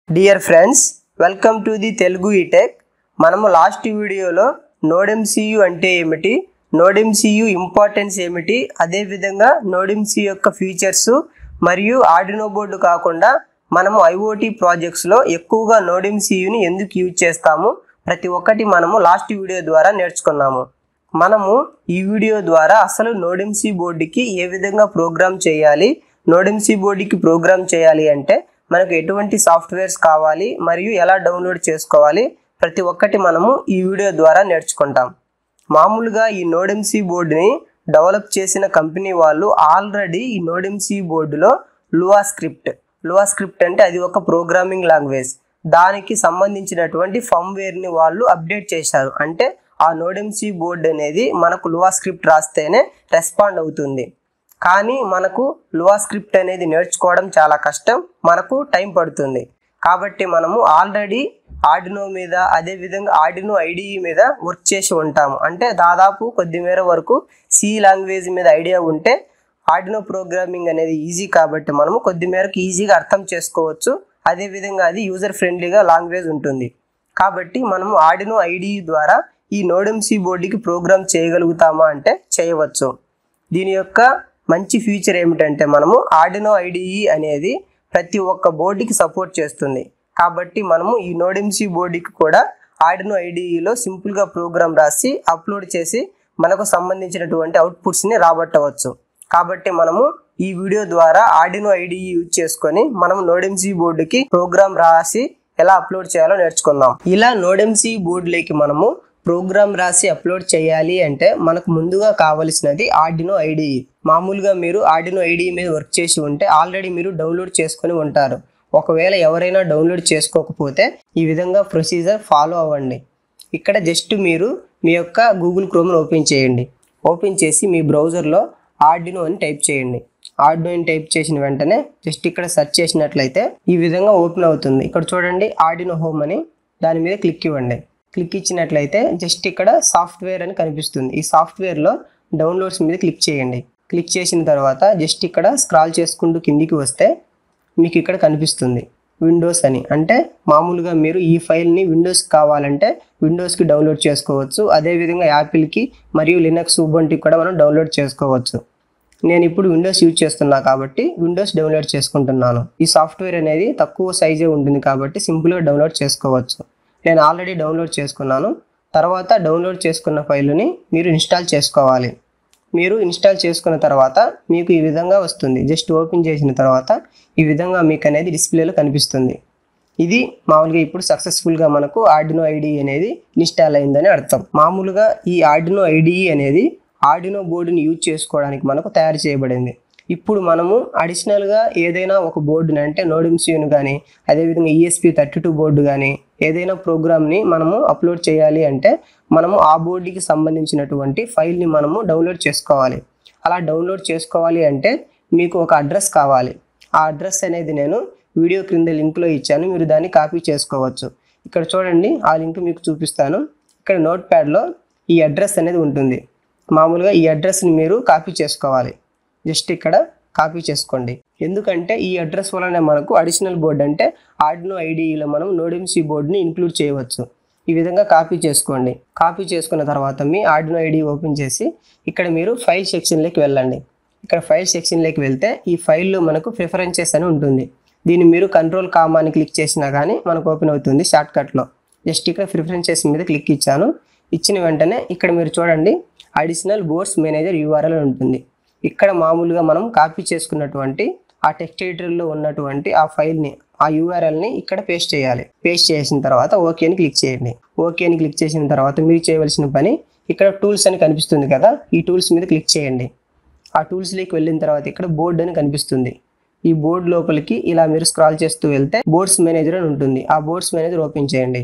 dear friends welcome to the Telugu eTech మనము last వీడియోలో NodeMCU అంటే ఏమిటి నోడెంసియు ఇంపార్టెన్స్ ఏమిటి అదేవిధంగా నోడెంసియు యొక్క ఫీచర్స్ మరియు ఆర్డినో బోర్డు కాకుండా మనము ఐఓటీ ప్రాజెక్ట్స్లో ఎక్కువగా నోడెంసియుని ఎందుకు యూజ్ చేస్తాము ప్రతి ఒక్కటి మనము లాస్ట్ వీడియో ద్వారా నేర్చుకున్నాము మనము ఈ వీడియో ద్వారా అసలు నోడెంసీ బోర్డుకి ఏ విధంగా ప్రోగ్రామ్ చేయాలి నోడెంసీ బోర్డుకి ప్రోగ్రామ్ చేయాలి అంటే మనకు ఎటువంటి సాఫ్ట్వేర్స్ కావాలి మరియు ఎలా డౌన్లోడ్ చేసుకోవాలి ప్రతి ఒక్కటి మనము ఈ వీడియో ద్వారా నేర్చుకుంటాం మామూలుగా ఈ నోడెంసీ బోర్డుని డెవలప్ చేసిన కంపెనీ వాళ్ళు ఆల్రెడీ ఈ నోడెంసీ బోర్డులో లువా స్క్రిప్ట్ లువా స్క్రిప్ట్ అంటే అది ఒక ప్రోగ్రామింగ్ లాంగ్వేజ్ దానికి సంబంధించినటువంటి ఫర్మ్వేర్ని వాళ్ళు అప్డేట్ చేశారు అంటే ఆ నోడెంసీ బోర్డ్ అనేది మనకు లువా స్క్రిప్ట్ రాస్తేనే రెస్పాండ్ అవుతుంది కానీ మనకు లువా స్క్రిప్ట్ అనేది నేర్చుకోవడం చాలా కష్టం మనకు టైం పడుతుంది కాబట్టి మనము ఆల్రెడీ ఆర్డినో మీద అదేవిధంగా ఆర్డినో ఐడిఈ మీద వర్క్ చేసి ఉంటాము అంటే దాదాపు కొద్ది మేర వరకు సి లాంగ్వేజ్ మీద ఐడియా ఉంటే ఆర్డినో ప్రోగ్రామింగ్ అనేది ఈజీ కాబట్టి మనము కొద్ది మేరకు ఈజీగా అర్థం చేసుకోవచ్చు అదేవిధంగా అది యూజర్ ఫ్రెండ్లీగా లాంగ్వేజ్ ఉంటుంది కాబట్టి మనము ఆర్డినో ఐడిఈ ద్వారా ఈ నోడెంసీ బోర్డుకి ప్రోగ్రామ్ చేయగలుగుతామా అంటే చేయవచ్చు దీని యొక్క మంచి ఫీచర్ ఏమిటంటే మనము ఆర్డినో ఐడిఈ అనేది ప్రతి ఒక్క బోర్డుకి సపోర్ట్ చేస్తుంది కాబట్టి మనము ఈ నోడెంసీ బోర్డుకి కూడా ఆర్డినో ఐడిఈలో సింపుల్గా ప్రోగ్రామ్ రాసి అప్లోడ్ చేసి మనకు సంబంధించినటువంటి అవుట్పుట్స్ని రాబట్టవచ్చు కాబట్టి మనము ఈ వీడియో ద్వారా ఆర్డినో ఐడిఈ యూజ్ చేసుకొని మనం నోడెంసీ బోర్డుకి ప్రోగ్రామ్ రాసి ఎలా అప్లోడ్ చేయాలో నేర్చుకుందాం ఇలా నోడెంసీ బోర్డులోకి మనము ప్రోగ్రామ్ రాసి అప్లోడ్ చేయాలి అంటే మనకు ముందుగా కావలసినది ఆర్డినో ఐడిఈ మామూలుగా మీరు ఆర్డినో ఐడిఈ మీద వర్క్ చేసి ఉంటే ఆల్రెడీ మీరు డౌన్లోడ్ చేసుకొని ఉంటారు ఒకవేళ ఎవరైనా డౌన్లోడ్ చేసుకోకపోతే ఈ విధంగా ప్రొసీజర్ ఫాలో అవ్వండి ఇక్కడ జస్ట్ మీరు మీ యొక్క గూగుల్ క్రోమ్ను ఓపెన్ చేయండి ఓపెన్ చేసి మీ బ్రౌజర్లో ఆర్డినో అని టైప్ చేయండి ఆర్డినో అని టైప్ చేసిన వెంటనే జస్ట్ ఇక్కడ సెర్చ్ చేసినట్లయితే ఈ విధంగా ఓపెన్ అవుతుంది ఇక్కడ చూడండి ఆర్డినో హోమ్ అని దాని మీద క్లిక్ ఇవ్వండి క్లిక్ ఇచ్చినట్లయితే జస్ట్ ఇక్కడ సాఫ్ట్వేర్ అని కనిపిస్తుంది ఈ సాఫ్ట్వేర్లో డౌన్లోడ్స్ మీద క్లిక్ చేయండి క్లిక్ చేసిన తర్వాత జస్ట్ ఇక్కడ స్క్రాల్ చేసుకుంటూ కిందికి వస్తే మీకు ఇక్కడ కనిపిస్తుంది విండోస్ అని అంటే మామూలుగా మీరు ఈ ఫైల్ని విండోస్ కావాలంటే విండోస్కి డౌన్లోడ్ చేసుకోవచ్చు అదేవిధంగా యాపిల్కి మరియు లినక్స్ ఉబంటికి కూడా మనం డౌన్లోడ్ చేసుకోవచ్చు నేను ఇప్పుడు విండోస్ యూజ్ చేస్తున్నా కాబట్టి విండోస్ డౌన్లోడ్ చేసుకుంటున్నాను ఈ సాఫ్ట్వేర్ అనేది తక్కువ సైజే ఉంటుంది కాబట్టి సింపుల్గా డౌన్లోడ్ చేసుకోవచ్చు నేను ఆల్రెడీ డౌన్లోడ్ చేసుకున్నాను తర్వాత డౌన్లోడ్ చేసుకున్న ఫైలుని మీరు ఇన్స్టాల్ చేసుకోవాలి మీరు ఇన్స్టాల్ చేసుకున్న తర్వాత మీకు ఈ విధంగా వస్తుంది జస్ట్ ఓపెన్ చేసిన తర్వాత ఈ విధంగా మీకు అనేది డిస్ప్లేలో కనిపిస్తుంది ఇది మామూలుగా ఇప్పుడు సక్సెస్ఫుల్గా మనకు ఆర్డినో ఐడి అనేది ఇన్స్టాల్ అయిందని అర్థం మామూలుగా ఈ ఆర్డినో ఐడిఈ అనేది ఆర్డినో బోర్డుని యూజ్ చేసుకోవడానికి మనకు తయారు చేయబడింది ఇప్పుడు మనము అడిషనల్గా ఏదైనా ఒక బోర్డుని అంటే నోడిమ్సియూని కానీ అదేవిధంగా ఈఎస్పి థర్టీ టూ బోర్డు కానీ ఏదైనా ప్రోగ్రామ్ని మనము అప్లోడ్ చేయాలి అంటే మనము ఆ బోర్డుకి సంబంధించినటువంటి ఫైల్ని మనము డౌన్లోడ్ చేసుకోవాలి అలా డౌన్లోడ్ చేసుకోవాలి అంటే మీకు ఒక అడ్రస్ కావాలి ఆ అడ్రస్ అనేది నేను వీడియో క్రింద లింక్లో ఇచ్చాను మీరు దాన్ని కాపీ చేసుకోవచ్చు ఇక్కడ చూడండి ఆ లింక్ మీకు చూపిస్తాను ఇక్కడ నోట్ ప్యాడ్లో ఈ అడ్రస్ అనేది ఉంటుంది మామూలుగా ఈ అడ్రస్ని మీరు కాపీ చేసుకోవాలి జస్ట్ ఇక్కడ కాపీ చేసుకోండి ఎందుకంటే ఈ అడ్రస్ వలన మనకు అడిషనల్ బోర్డ్ అంటే ఆర్డినో ఐడిఈలో మనం నోడెంసీ బోర్డుని ఇంక్లూడ్ చేయవచ్చు ఈ విధంగా కాపీ చేసుకోండి కాపీ చేసుకున్న తర్వాత మీ ఆర్డినో ఐడి ఓపెన్ చేసి ఇక్కడ మీరు ఫైల్ సెక్షన్లోకి వెళ్ళండి ఇక్కడ ఫైల్ సెక్షన్లోకి వెళ్తే ఈ ఫైల్లో మనకు ప్రిఫరెన్సెస్ అని ఉంటుంది దీన్ని మీరు కంట్రోల్ కామా అని క్లిక్ చేసినా కానీ మనకు ఓపెన్ అవుతుంది షార్ట్కట్లో జస్ట్ ఇక్కడ ప్రిఫరెన్సెస్ మీద క్లిక్ ఇచ్చాను ఇచ్చిన వెంటనే ఇక్కడ మీరు చూడండి అడిషనల్ బోర్డ్స్ మేనేజర్ యూఆర్ఎల్ అని ఉంటుంది ఇక్కడ మామూలుగా మనం కాపీ చేసుకున్నటువంటి ఆ టెక్స్ట్ ఎడిటర్లో ఉన్నటువంటి ఆ ఫైల్ని ఆ యూఆర్ఎల్ని ఇక్కడ పేస్ట్ చేయాలి పేస్ట్ చేసిన తర్వాత ఓకే అని క్లిక్ చేయండి ఓకే అని క్లిక్ చేసిన తర్వాత మీరు చేయవలసిన పని ఇక్కడ టూల్స్ అని కనిపిస్తుంది కదా ఈ టూల్స్ మీద క్లిక్ చేయండి ఆ టూల్స్లోకి వెళ్ళిన తర్వాత ఇక్కడ బోర్డ్ అని కనిపిస్తుంది ఈ బోర్డ్ లోపలికి ఇలా మీరు స్క్రాల్ చేస్తూ వెళ్తే బోర్డ్స్ మేనేజర్ అని ఉంటుంది ఆ బోర్డ్స్ మేనేజర్ ఓపెన్ చేయండి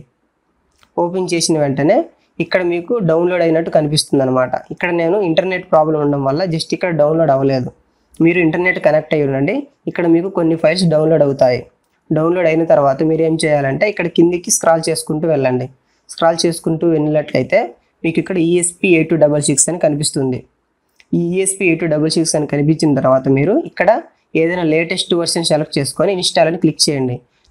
ఓపెన్ చేసిన వెంటనే ఇక్కడ మీకు డౌన్లోడ్ అయినట్టు కనిపిస్తుంది అనమాట ఇక్కడ నేను ఇంటర్నెట్ ప్రాబ్లం ఉండడం వల్ల జస్ట్ ఇక్కడ డౌన్లోడ్ అవ్వలేదు మీరు ఇంటర్నెట్ కనెక్ట్ అయ్యి ఉండండి ఇక్కడ మీకు కొన్ని ఫైల్స్ డౌన్లోడ్ అవుతాయి డౌన్లోడ్ అయిన తర్వాత మీరు ఏం చేయాలంటే ఇక్కడ కిందికి స్క్రాల్ చేసుకుంటూ వెళ్ళండి స్క్రాల్ చేసుకుంటూ వెళ్ళినట్లయితే మీకు ఇక్కడ ESP eight two double six అని కనిపిస్తుంది ఈ ESP eight two double six అని కనిపించిన తర్వాత మీరు ఇక్కడ ఏదైనా లేటెస్ట్ వర్షన్ సెలెక్ట్ చేసుకొని ఇన్స్టాల్ అని క్లిక్ చేయండి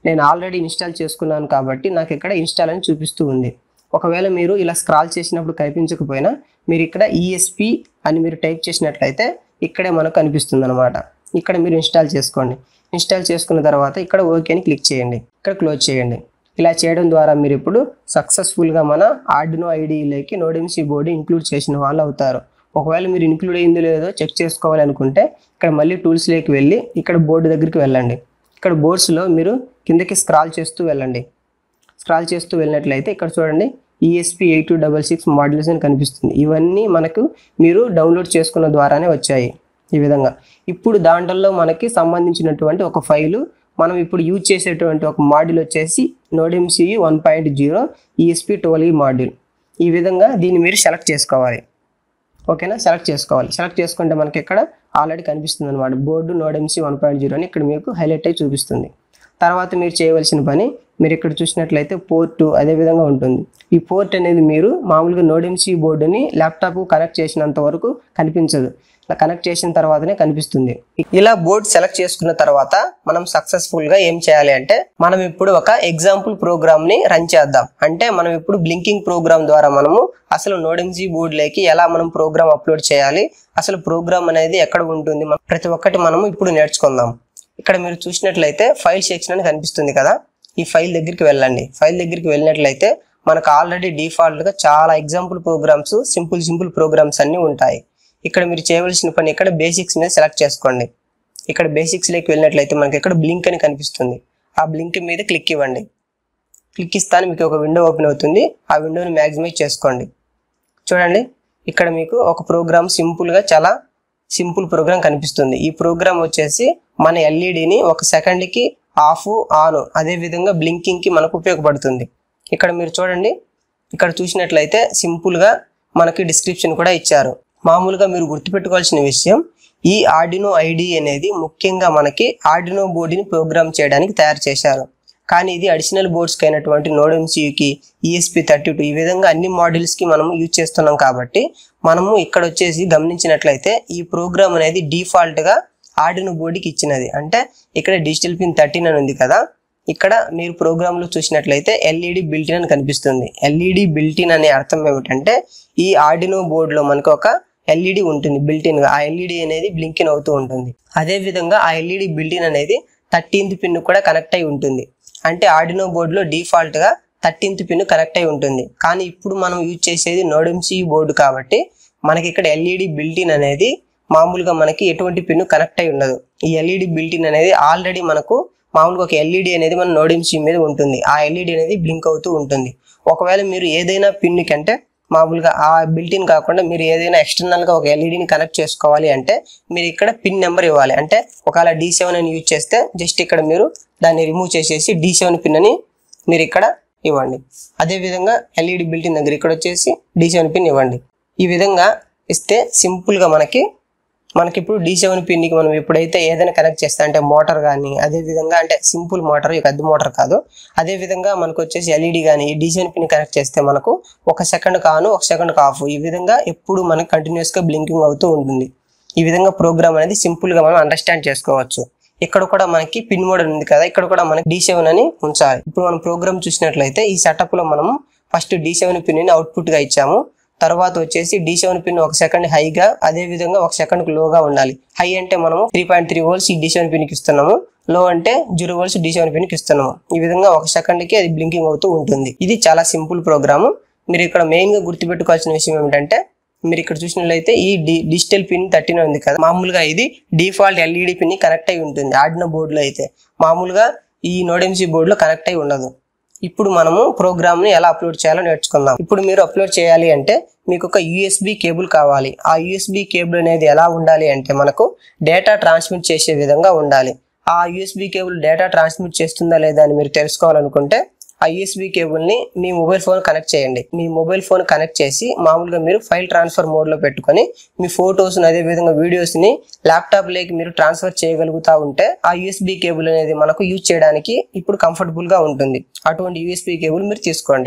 నేను ఆల్రెడీ ఇన్స్టాల్ చేసుకున్నాను కాబట్టి నాకు ఇక్కడ ఇన్స్టాల్ అని చూపిస్తూ ఉంది ఒకవేళ మీరు ఇలా స్క్రాల్ చేసినప్పుడు కనిపించకపోయినా మీరు ఇక్కడ ఈఎస్పి అని మీరు టైప్ చేసినట్లయితే ఇక్కడే మనకు కనిపిస్తుంది అనమాట ఇక్కడ మీరు ఇన్స్టాల్ చేసుకోండి ఇన్స్టాల్ చేసుకున్న తర్వాత ఇక్కడ ఓకే అని క్లిక్ చేయండి ఇక్కడ క్లోజ్ చేయండి ఇలా చేయడం ద్వారా మీరు ఇప్పుడు సక్సెస్ఫుల్గా మన ఆర్డినో ఐడిలోకి నోడెంసీ బోర్డు ఇంక్లూడ్ చేసిన వాళ్ళు అవుతారు ఒకవేళ మీరు ఇంక్లూడ్ అయిందో లేదో చెక్ చేసుకోవాలి అనుకుంటే ఇక్కడ మళ్ళీ టూల్స్లోకి వెళ్ళి ఇక్కడ బోర్డు దగ్గరికి వెళ్ళండి ఇక్కడ బోర్డ్స్లో మీరు కిందకి స్క్రాల్ చేస్తూ వెళ్ళండి స్క్రాల్ చేస్తూ వెళ్ళినట్లయితే ఇక్కడ చూడండి ESP eight two double six models అని కనిపిస్తుంది ఇవన్నీ మనకు మీరు డౌన్లోడ్ చేసుకున్న ద్వారానే వచ్చాయి ఈ విధంగా ఇప్పుడు దాంట్లో మనకి సంబంధించినటువంటి ఒక ఫైలు మనం ఇప్పుడు యూజ్ చేసేటువంటి ఒక మాడ్యూల్ వచ్చేసి NodeMCU one point zero ESP twelve module ఈ విధంగా దీన్ని మీరు సెలెక్ట్ చేసుకోవాలి ఓకేనా సెలెక్ట్ చేసుకోవాలి సెలెక్ట్ చేసుకుంటే మనకి ఇక్కడ ఆల్రెడీ కనిపిస్తుంది అనమాట board NodeMCU one point zero అని ఇక్కడ మీకు హైలైట్ అయి చూపిస్తుంది తర్వాత మీరు చేయవలసిన పని మీరు ఇక్కడ చూసినట్లయితే పోర్ట్ అదే విధంగా ఉంటుంది ఈ పోర్ట్ అనేది మీరు మామూలుగా నోడెంసీ బోర్డుని ల్యాప్టాప్ కనెక్ట్ చేసినంత వరకు కనిపించదు ఇలా కనెక్ట్ చేసిన తర్వాతనే కనిపిస్తుంది ఇలా బోర్డ్ సెలెక్ట్ చేసుకున్న తర్వాత మనం సక్సెస్ఫుల్ గా ఏం చేయాలి అంటే మనం ఇప్పుడు ఒక ఎగ్జాంపుల్ ప్రోగ్రామ్ ని రన్ చేద్దాం అంటే మనం ఇప్పుడు బ్లింకింగ్ ప్రోగ్రామ్ ద్వారా మనము అసలు నోడెంజీ బోర్డులోకి ఎలా మనం ప్రోగ్రామ్ అప్లోడ్ చేయాలి అసలు ప్రోగ్రామ్ అనేది ఎక్కడ ఉంటుంది మనం ప్రతి ఒక్కటి మనము ఇప్పుడు నేర్చుకుందాం ఇక్కడ మీరు చూసినట్లయితే ఫైల్ సెక్షన్ అని కనిపిస్తుంది కదా ఈ ఫైల్ దగ్గరికి వెళ్ళండి ఫైల్ దగ్గరికి వెళ్ళినట్లయితే మనకు ఆల్రెడీ డిఫాల్ట్గా చాలా example programs simple simple programs అన్నీ ఉంటాయి ఇక్కడ మీరు చేయవలసిన పని ఇక్కడ బేసిక్స్ మీద సెలెక్ట్ చేసుకోండి ఇక్కడ బేసిక్స్లోకి వెళ్ళినట్లయితే మనకి ఇక్కడ బ్లింక్ అని కనిపిస్తుంది ఆ బ్లింక్ మీద క్లిక్ ఇవ్వండి క్లిక్ ఇస్తాను మీకు ఒక విండో ఓపెన్ అవుతుంది ఆ విండోని మ్యాక్సిమైజ్ చేసుకోండి చూడండి ఇక్కడ మీకు ఒక ప్రోగ్రామ్ సింపుల్గా చాలా సింపుల్ ప్రోగ్రామ్ కనిపిస్తుంది ఈ ప్రోగ్రామ్ వచ్చేసి మన ఎల్ఈడిని ఒక సెకండ్కి ఆఫ్ ఆన్ అదే విధంగా బ్లింకింగ్కి మనకు ఉపయోగపడుతుంది ఇక్కడ మీరు చూడండి ఇక్కడ చూసినట్లయితే సింపుల్గా మనకి డిస్క్రిప్షన్ కూడా ఇచ్చారు మామూలుగా మీరు గుర్తుపెట్టుకోవాల్సిన విషయం ఈ ఆర్డినో ఐడి అనేది ముఖ్యంగా మనకి ఆర్డినో బోర్డుని ప్రోగ్రామ్ చేయడానికి తయారు చేశారు కానీ ఇది అడిషనల్ బోర్డ్స్కి అయినటువంటి నోడెంసీకి ఈఎస్పి థర్టీ టూ ఈ విధంగా అన్ని మోడల్స్కి మనం యూజ్ చేస్తున్నాం కాబట్టి మనము ఇక్కడ వచ్చేసి గమనించినట్లయితే ఈ ప్రోగ్రామ్ అనేది డిఫాల్ట్గా ఆర్డినో బోర్డుకి ఇచ్చినది అంటే ఇక్కడ డిజిటల్ పిన్ థర్టీన్ అని ఉంది కదా ఇక్కడ మీరు ప్రోగ్రాంలో చూసినట్లయితే ఎల్ఈడి బిల్టిన్ అని కనిపిస్తుంది ఎల్ఈడి బిల్టిన్ అనే అర్థం ఏమిటంటే ఈ ఆర్డినో బోర్డులో మనకు ఒక ఎల్ఈడి ఉంటుంది బిల్టిన్ గా ఆ ఎల్ఈడి అనేది బ్లింకిన్ అవుతూ ఉంటుంది అదే విధంగా ఆ ఎల్ఈడి బిల్టిన్ అనేది థర్టీన్త్ పిన్ కూడా కనెక్ట్ అయి ఉంటుంది అంటే ఆర్డినో బోర్డులో డిఫాల్ట్ గా థర్టీన్త్ పిన్ కనెక్ట్ అయి ఉంటుంది కానీ ఇప్పుడు మనం యూజ్ చేసేది నోడెంసీ బోర్డు కాబట్టి మనకి ఇక్కడ ఎల్ఈడి బిల్టిన్ అనేది మామూలుగా మనకి ఎటువంటి పిన్ కనెక్ట్ అయి ఉండదు ఈ ఎల్ఈడి బిల్టిన్ అనేది ఆల్రెడీ మనకు మామూలుగా ఒక ఎల్ఈడి అనేది మన నోడెంసీ మీద ఉంటుంది ఆ ఎల్ఈడి అనేది బ్లింక్ అవుతూ ఉంటుంది ఒకవేళ మీరు ఏదైనా పిన్ కంటే మామూలుగా ఆ బిల్టిన్ కాకుండా మీరు ఏదైనా external గా ఒక ఎల్ఈడిని కనెక్ట్ చేసుకోవాలి అంటే మీరు ఇక్కడ పిన్ నెంబర్ ఇవ్వాలి అంటే ఒకవేళ డి సెవెన్ అని యూజ్ చేస్తే జస్ట్ ఇక్కడ మీరు దాన్ని రిమూవ్ చేసేసి డి సెవెన్ పిన్ అని మీరు ఇక్కడ ఇవ్వండి అదే విధంగా ఎల్ఈడి బిల్టిన్ దగ్గర ఇక్కడ వచ్చేసి డి సెవెన్ పిన్ ఇవ్వండి ఈ విధంగా ఇస్తే simple గా మనకి మనకి ఇప్పుడు డి సెవెన్ పిన్కి మనం ఎప్పుడైతే ఏదైనా కనెక్ట్ చేస్తా అంటే మోటార్ కానీ అదే విధంగా అంటే సింపుల్ మోటార్ ఇక పెద్ద మోటార్ కాదు అదే విధంగా మనకు వచ్చేసి ఎల్ఈడి కానీ డి సెవెన్ పిన్ కనెక్ట్ చేస్తే మనకు ఒక సెకండ్ కాను ఒక సెకండ్ ఆఫ్ ఈ విధంగా ఎప్పుడు మనకి కంటిన్యూస్ గా బ్లింకింగ్ అవుతూ ఉంటుంది ఈ విధంగా ప్రోగ్రామ్ అనేది సింపుల్ గా మనం అండర్స్టాండ్ చేసుకోవచ్చు ఇక్కడ కూడా మనకి పిన్ మోడ్ ఉంది కదా ఇక్కడ కూడా మనకి డి సెవెన్ అని ఉంచాలి ఇప్పుడు మనం ప్రోగ్రామ్ చూసినట్లయితే ఈ సెటప్ లో మనము ఫస్ట్ డి సెవెన్ పిన్ ని అవుట్పుట్ గా ఇచ్చాము తర్వాత వచ్చేసి డి సెవెన్ పిన్ ఒక సెకండ్ హైగా అదే విధంగా ఒక సెకండ్ లోగా ఉండాలి హై అంటే మనము త్రీ పాయింట్ త్రీ వోల్ట్స్ ఈ డి సెవెన్ పిన్కి ఇస్తున్నాము లో అంటే జీరో వోల్ట్స్ డి సెవెన్ పిన్కి ఇస్తున్నాము ఈ విధంగా ఒక సెకండ్ కి అది బ్లింకింగ్ అవుతూ ఉంటుంది ఇది చాలా సింపుల్ ప్రోగ్రామ్ మీరు ఇక్కడ మెయిన్ గా గుర్తుపెట్టుకోవాల్సిన విషయం ఏమిటంటే మీరు ఇక్కడ చూసినట్లయితే ఈ డి డిజిటల్ పిన్ థర్టీన్ ఉంది కదా మామూలుగా ఇది డిఫాల్ట్ ఎల్ఈడి పిన్ కనెక్ట్ అయి ఉంటుంది ఆడిన బోర్డులో అయితే మామూలుగా ఈ నోడెంసీ బోర్డులో కనెక్ట్ అయి ఉండదు ఇప్పుడు మనము ప్రోగ్రామ్ ని ఎలా అప్లోడ్ చేయాలో నేర్చుకుందాం ఇప్పుడు మీరు అప్లోడ్ చేయాలి అంటే మీకు ఒక యూఎస్బి కేబుల్ కావాలి ఆ యూఎస్బి కేబుల్ అనేది ఎలా ఉండాలి అంటే మనకు డేటా ట్రాన్స్మిట్ చేసే విధంగా ఉండాలి ఆ యూఎస్బి కేబుల్ డేటా ట్రాన్స్మిట్ చేస్తుందా లేదా అని మీరు తెలుసుకోవాలనుకుంటే ఆ యూఎస్బి కేబుల్ ని మీ మొబైల్ ఫోన్ కనెక్ట్ చేయండి మీ మొబైల్ ఫోన్ కనెక్ట్ చేసి మామూలుగా మీరు ఫైల్ ట్రాన్స్ఫర్ మోడ్ లో పెట్టుకొని మీ ఫొటోస్ అదే విధంగా వీడియోస్ ని ల్యాప్టాప్ లేకి మీరు ట్రాన్స్ఫర్ చేయగలుగుతా ఉంటే ఆ యూఎస్బి కేబుల్ అనేది మనకు యూజ్ చేయడానికి ఇప్పుడు కంఫర్టబుల్ గా ఉంటుంది అటువంటి యూఎస్బి కేబుల్ మీరు తీసుకోండి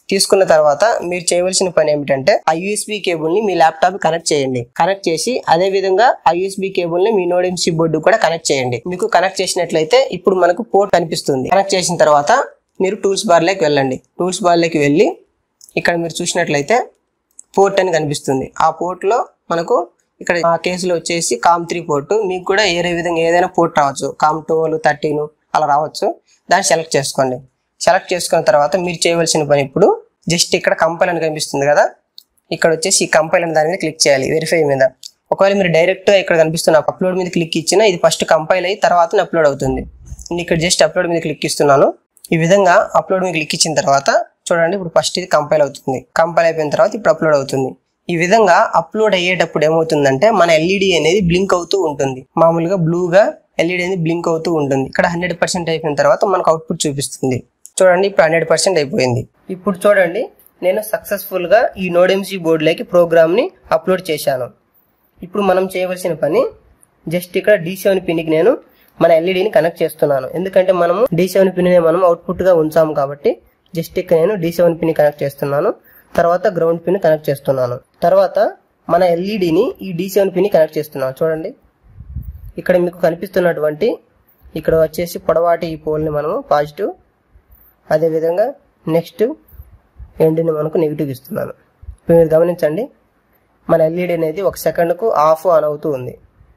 తీసుకున్న తర్వాత మీరు చేయవలసిన పని ఏమిటంటే ఆ యూఎస్బి కేబుల్ ని మీ ల్యాప్టాప్ కనెక్ట్ చేయండి కనెక్ట్ చేసి అదే విధంగా ఆ యూఎస్బి కేబుల్ ని మీ నోడ్ ఎంసీ బోర్డు కూడా కనెక్ట్ చేయండి మీకు కనెక్ట్ చేసినట్లయితే ఇప్పుడు మనకు పోర్ట్ కనిపిస్తుంది కనెక్ట్ చేసిన తర్వాత మీరు టూల్స్ బార్ లోకి వెళ్ళండి టూల్స్ బార్ లోకి వెళ్ళి ఇక్కడ మీరు చూసినట్లయితే పోర్ట్ అని కనిపిస్తుంది ఆ పోర్ట్ లో మనకు ఇక్కడ ఆ కేసులో వచ్చేసి కామ్ త్రీ పోర్ట్ మీకు కూడా ఏరే విధంగా ఏదైనా పోర్ట్ రావచ్చు కామ్ ట్వెల్వ్ థర్టీన్ అలా రావచ్చు దాన్ని సెలెక్ట్ చేసుకోండి సెలెక్ట్ చేసుకున్న తర్వాత మీరు చేయవలసిన పని ఇప్పుడు జస్ట్ ఇక్కడ కంపైల్ అని కనిపిస్తుంది కదా ఇక్కడ వచ్చేసి ఈ కంపైల్ అనే దాని మీద క్లిక్ చేయాలి వెరిఫై మీద ఒకవేళ మీరు డైరెక్ట్ ఇక్కడ కనిపిస్తున్న అప్లోడ్ మీద క్లిక్ ఇచ్చినా ఇది ఫస్ట్ కంపైల్ అయ్యి తర్వాత అప్లోడ్ అవుతుంది నేను ఇక్కడ జస్ట్ అప్లోడ్ మీద క్లిక్ ఇస్తున్నాను ఈ విధంగా అప్లోడ్ మీద క్లిక్ ఇచ్చిన తర్వాత చూడండి ఇప్పుడు ఫస్ట్ ఇది కంపైల్ అవుతుంది కంపైల్ అయిపోయిన తర్వాత ఇప్పుడు అప్లోడ్ అవుతుంది ఈ విధంగా అప్లోడ్ అయ్యేటప్పుడు ఏమవుతుందంటే మన ఎల్ఈడి అనేది బ్లింక్ అవుతూ ఉంటుంది మామూలుగా బ్లూగా ఎల్ఈడి అనేది బ్లింక్ అవుతూ ఉంటుంది ఇక్కడ హండ్రెడ్ పర్సెంట్ అయిపోయిన తర్వాత మనకు అవుట్పుట్ చూపిస్తుంది చూడండి ఇప్పుడు హండ్రెడ్ పర్సెంట్ అయిపోయింది ఇప్పుడు చూడండి నేను సక్సెస్ఫుల్ గా ఈ నోడెంసీ బోర్డులోకి ప్రోగ్రామ్ ని అప్లోడ్ చేశాను ఇప్పుడు మనం చేయవలసిన పని జస్ట్ ఇక్కడ డి సెవెన్ పిన్కి నేను మన ఎల్ఈడిని కనెక్ట్ చేస్తున్నాను ఎందుకంటే మనము డి సెవెన్ పిన్ మనం అవుట్పుట్ గా ఉంచాము కాబట్టి జస్ట్ ఇక్కడ నేను డి సెవెన్ పిన్ కనెక్ట్ చేస్తున్నాను తర్వాత గ్రౌండ్ పిన్ కనెక్ట్ చేస్తున్నాను తర్వాత మన ఎల్ఈడిని ఈ డి సెవెన్ పిన్ కనెక్ట్ చేస్తున్నాను చూడండి ఇక్కడ మీకు కనిపిస్తున్నటువంటి ఇక్కడ వచ్చేసి పొడవాటి ఈ పోల్ని మనము పాజిటివ్ అదేవిధంగా నెక్స్ట్ ఎండ్ని మనకు నెగిటివ్ ఇస్తున్నాను ఇప్పుడు మీరు గమనించండి మన ఎల్ఈడి అనేది ఒక సెకండ్కు ఆఫ్ ఆన్ అవుతూ ఉంది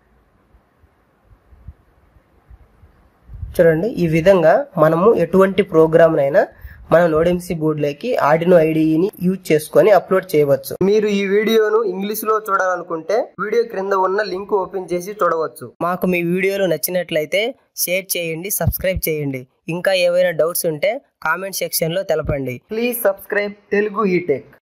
చూడండి ఈ విధంగా మనము ఎటువంటి ప్రోగ్రామ్నైనా మన నోడెంసీ బోర్డులోకి ఆడినో ఐడిని యూజ్ చేసుకొని అప్లోడ్ చేయవచ్చు మీరు ఈ వీడియోను ఇంగ్లీష్ లో చూడాలనుకుంటే వీడియో క్రింద ఉన్న లింక్ ఓపెన్ చేసి చూడవచ్చు మాకు మీ వీడియోలు నచ్చినట్లయితే షేర్ చేయండి సబ్స్క్రైబ్ చేయండి ఇంకా ఏవైనా డౌట్స్ ఉంటే కామెంట్ సెక్షన్ లో తెలపండి ప్లీజ్ సబ్స్క్రైబ్ తెలుగు ఈటెక్